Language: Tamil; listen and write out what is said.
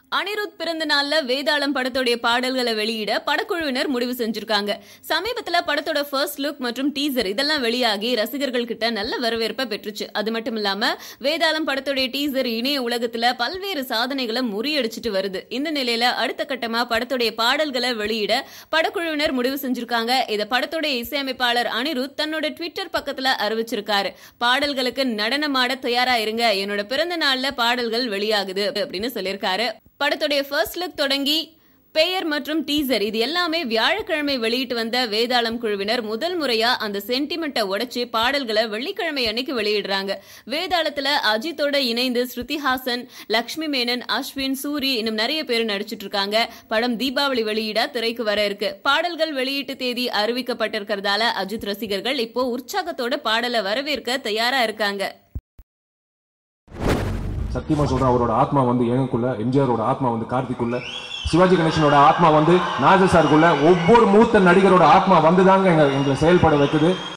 அனிருத் பிறந்த நாள்ல வேதாளம் படத்துடைய பாடல்களை வெளியிட படக்குழுவினர் முடிவு செஞ்சிருக்காங்க சமீபத்துல படத்தோட ஃபர்ஸ்ட் லுக் மற்றும் டீசர் இதெல்லாம் வெளியாகி ரசிகர்கள் கிட்ட நல்ல வரவேற்பை பெற்றுச்சு அது மட்டும் இல்லாம வேதாளம் படத்துடைய டீசர் இணைய உலகத்துல பல்வேறு சாதனைகளை முறியடிச்சிட்டு வருது இந்த நிலையில அடுத்த கட்டமா படத்துடைய பாடல்களை வெளியிட படக்குழுவினர் முடிவு செஞ்சிருக்காங்க இத படத்துடைய இசையமைப்பாளர் அனிருத் தன்னோட ட்விட்டர் பக்கத்துல அறிவிச்சிருக்காரு பாடல்களுக்கு நடனமாட தயாரா இருங்க என்னோட பிறந்த நாள்ல பாடல்கள் வெளியாகுது அப்படின்னு சொல்லியிருக்காரு படத்துடைய ஃபர்ஸ்ட் லுக் தொடங்கி பெயர் மற்றும் டீசர் இது எல்லாமே வியாழக்கிழமை வெளியிட்டு வந்த வேதாளம் குழுவினர் முதல் முறையா அந்த சென்டிமெண்ட்டை உடைச்சு பாடல்களை வெள்ளிக்கிழமை அன்னைக்கு வெளியிடுறாங்க வேதாளத்துல அஜித்தோட இணைந்து ஸ்ருதிஹாசன் லக்ஷ்மி மேனன் அஸ்வின் சூரி இன்னும் நிறைய பேர் நடிச்சிட்டு இருக்காங்க படம் தீபாவளி வெளியிட திரைக்கு வர இருக்கு பாடல்கள் வெளியீட்டு தேதி அறிவிக்கப்பட்டிருக்கிறதால அஜித் ரசிகர்கள் இப்போ உற்சாகத்தோட பாடலை வரவேற்க தயாரா இருக்காங்க சத்தியமா சொல்றேன் அவரோட ஆத்மா வந்து எங்களுக்குள்ள எம்ஜிஆரோட ஆத்மா வந்து கார்த்திக்குள்ள சிவாஜி கணேசனோட ஆத்மா வந்து நாஜர் சாருக்குள்ள ஒவ்வொரு மூத்த நடிகரோட ஆத்மா வந்துதாங்க எங்க எங்களை செயல்பட வைக்குது